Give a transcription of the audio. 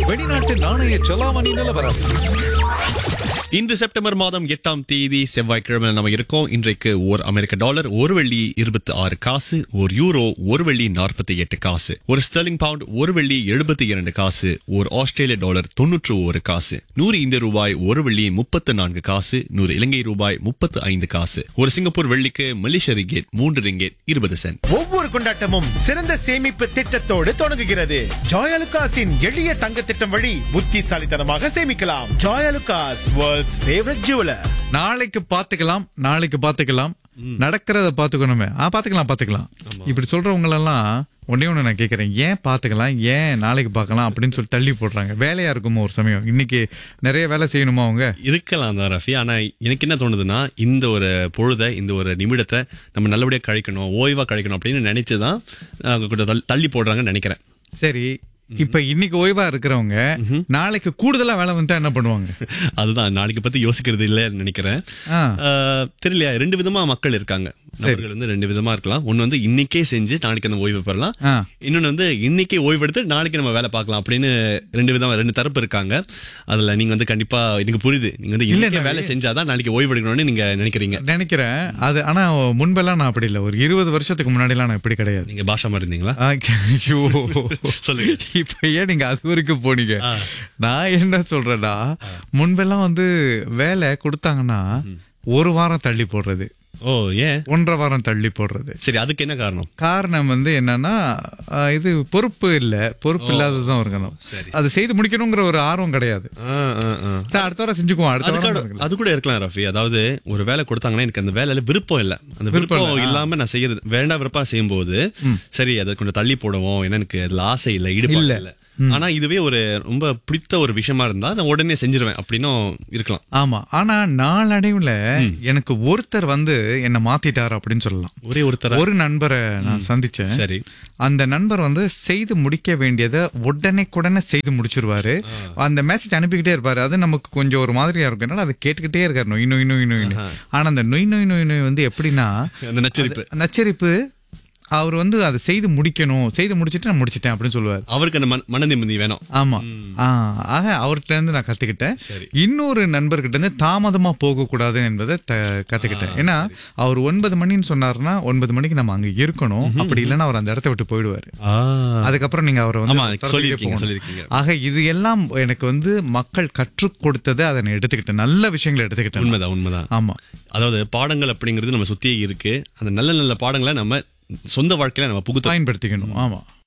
வெளிநாட்டு நாணய செலாவணி நிலவரம் இன்று செப்டம்பர் மாதம் எட்டாம் தேதி செவ்வாய்க்கிழமை நம்ம இருக்கோம் இன்றைக்கு ஒரு அமெரிக்க டாலர் ஒரு வெள்ளி இருபத்தி ஆறு காசு ஒரு யூரோ ஒரு வெள்ளி நாற்பத்தி எட்டு காசு ஒரு ஸ்டெர்லிங் பவுண்ட் ஒரு வெள்ளி எழுபத்தி இரண்டு காசு ஒரு ஆஸ்திரேலிய டாலர் தொன்னூற்று ஒரு காசு நூறு இந்திய ரூபாய் ஒரு வெள்ளி முப்பத்து நான்கு காசு நூறு இலங்கை ரூபாய் முப்பத்து ஐந்து காசு ஒரு சிங்கப்பூர் வெள்ளிக்கு மலேசிய ரிங்கேட் மூன்று ரிங்கேட் இருபது சென்ட் ஒவ்வொரு கொண்டாட்டமும் சிறந்த சேமிப்பு திட்டத்தோடு தொடங்குகிறது ஜாயலுகாஸின் எளிய தங்க திட்டம் வழி புத்திசாலித்தனமாக சேமிக்கலாம் ஜாயலுகாஸ் வேர்ல்ட்ஸ் ஃபேவரட் ஜுவலர் நாளைக்கு பாத்துக்கலாம் நாளைக்கு பாத்துக்கலாம் நடக்கிறத பாத்துக்கணுமே ஆ பாத்துக்கலாம் பாத்துக்கலாம் இப்படி சொல்றவங்க எல்லாம் ஒன்னே ஒண்ணு நான் கேக்குறேன் ஏன் பாத்துக்கலாம் ஏன் நாளைக்கு பார்க்கலாம் அப்படின்னு சொல்லி தள்ளி போடுறாங்க வேலையா இருக்குமோ ஒரு சமயம் இன்னைக்கு நிறைய வேலை செய்யணுமா அவங்க இருக்கலாம் தான் ரஃபி ஆனா எனக்கு என்ன தோணுதுன்னா இந்த ஒரு பொழுதை இந்த ஒரு நிமிடத்தை நம்ம நல்லபடியா கழிக்கணும் ஓய்வா கழிக்கணும் அப்படின்னு நினைச்சுதான் அஹ், கொஞ்சம் தள்ளி- தள்ளி போடுறாங்கன்னு நினைக்கிறேன் சரி இப்ப இன்னைக்கு ஓய்வா இருக்கிறவங்க நாளைக்கு கூடுதலா வேலை வந்தா என்ன பண்ணுவாங்க அதுதான் நாளைக்கு பத்தி யோசிக்கிறது இல்லைன்னு நினைக்கிறேன் ஆ. அஹ், தெரியலையா ரெண்டு விதமா மக்கள் இருக்காங்க நபர்கள் வந்து ரெண்டு விதமா இருக்கலாம் ஒன்னு வந்து இன்னைக்கே செஞ்சு நாளைக்கு அந்த ஓய்வு பெறலாம் ஆ. இன்னொன்னு வந்து இன்னைக்கே ஓய்வு எடுத்து நாளைக்கு நம்ம வேலை பார்க்கலாம் அப்படின்னு ரெண்டு விதமா ரெண்டு தரப்பு இருக்காங்க அதுல நீங்க வந்து கண்டிப்பா எனக்கு புரியுது நீங்க வந்து இன்னைக்கே வேலை செஞ்சாதான் நாளைக்கு ஓய்வு எடுக்கணும்னு நீங்க நினைக்கிறீங்க நினைக்கிறேன் அது ஆனா முன்பெல்லாம் நான் அப்படி இல்லை ஒரு இருபது வருஷத்துக்கு முன்னாடிலாம் நான் இப்படி கிடையாது நீங்க பாஷா மாதிரி இருந்தீங்களா ஆ, ஐயோ சொல்லுங்க. இப்ப ஏன் நீங்க அது வரைக்கும் போனீங்க நான் என்ன சொல்றேன்னா முன்பெல்லாம் வந்து வேலை கொடுத்தாங்கன்னா ஒரு வாரம் தள்ளி போடுறது ஓ ஏன் ஒன்றரை வாரம் தள்ளி போடுறது சரி அதுக்கு என்ன காரணம் காரணம் வந்து என்னன்னா ஆ, இது பொறுப்பு இல்ல பொறுப்பு இல்லாததான் இருக்கணும் சரி. அது செய்து முடிக்கணுங்கிற ஒரு ஆர்வம் கிடையாது ஆ, ஆ, ஆ. சார் அடுத்த வாரம் செஞ்சுக்குவோம் அடுத்த வாரம் அதுக்காக- பார்க்கலாம். அது கூட இருக்கலாம் ரஃபி அதாவது ஒரு வேலை கொடுத்தாங்கன்னா எனக்கு அந்த வேலையில விருப்பம் இல்ல அந்த விருப்பம் விருப்பம் இல்ல, ஆ. இல்லாம நான் செய்யறது வேண்டாம் விருப்பம் செய்யும் போது சரி அதை கொஞ்சம் தள்ளி போடுவோம் ஏன்னா எனக்கு அதுல ஆசை இல்ல ஈடுபாடு இல்ல. இல்ல ஆனா இதுவே ஒரு ரொம்ப பிடித்த ஒரு விஷயமா இருந்தா நான் உடனே செஞ்சிருவேன் அப்படின்னும் இருக்கலாம் ஆமா ஆனா நாளடைவுல எனக்கு ஒருத்தர் வந்து என்ன மாத்திட்டாரு அப்படின்னு சொல்லலாம் ஒரே ஒருத்தர ஒரு நண்பரை நான் சந்திச்சேன் சரி அந்த நண்பர் வந்து செய்து முடிக்க வேண்டியதை உடனே உடனே செய்து முடிச்சிருவாரு அந்த மெசேஜ் அனுப்பிக்கிட்டே இருப்பாரு அது நமக்கு கொஞ்சம் ஒரு மாதிரியா இருக்கும் என்னால அதை கேட்டுக்கிட்டே இருக்காரு நொய் நொய் நொய் நொய் ஆனா அந்த நொய் நொய் நொய் நொய் வந்து எப்படின்னா அந்த நச்சரிப்பு அது- நச்சரிப்பு அவர் வந்து அதை செய்து முடிக்கணும் செய்து முடிச்சிட்டு நான் முடிச்சிட்டேன் அப்படின்னு சொல்லுவார் அவருக்கு அந்த மன- மன நிம்மதி வேணும் ஆமா ஆ, ஆக அவர்கிட்ட இருந்து நான் கத்துக்கிட்டேன் சரி. இன்னொரு நண்பர்கிட்ட இருந்து தாமதமா போக கூடாது என்பதை த- கத்துக்கிட்டேன் ஏன்னா அவர் ஒன்பது மணின்னு சொன்னாருன்னா ஒன்பது மணிக்கு நம்ம அங்க இருக்கணும் அப்படி இல்லைன்னா அவர் அந்த இடத்த விட்டு போயிடுவாரு அதுக்கப்புறம் நீங்க அவரை வந்து ஆமா, துரத்திக்கிட்டே சொல்லியிருக்கீங்க, போகணும். சொல்லியிருக்கீங்க. ஆக இது எல்லாம் எனக்கு வந்து மக்கள் கற்றுக் கொடுத்ததை அதை நான் எடுத்துக்கிட்டேன் நல்ல விஷயங்களை எடுத்துக்கிட்டேன் உண்மைதான் உண்மைதான் ஆமா அதாவது பாடங்கள் அப்படிங்கிறது நம்ம சுத்தியே இருக்கு அந்த நல்ல நல்ல பாடங்களை நம்ம சொந்த வாழ்க்கையில நம்ம புகுத்த பயன்படுத்திக்கணும் ஆமா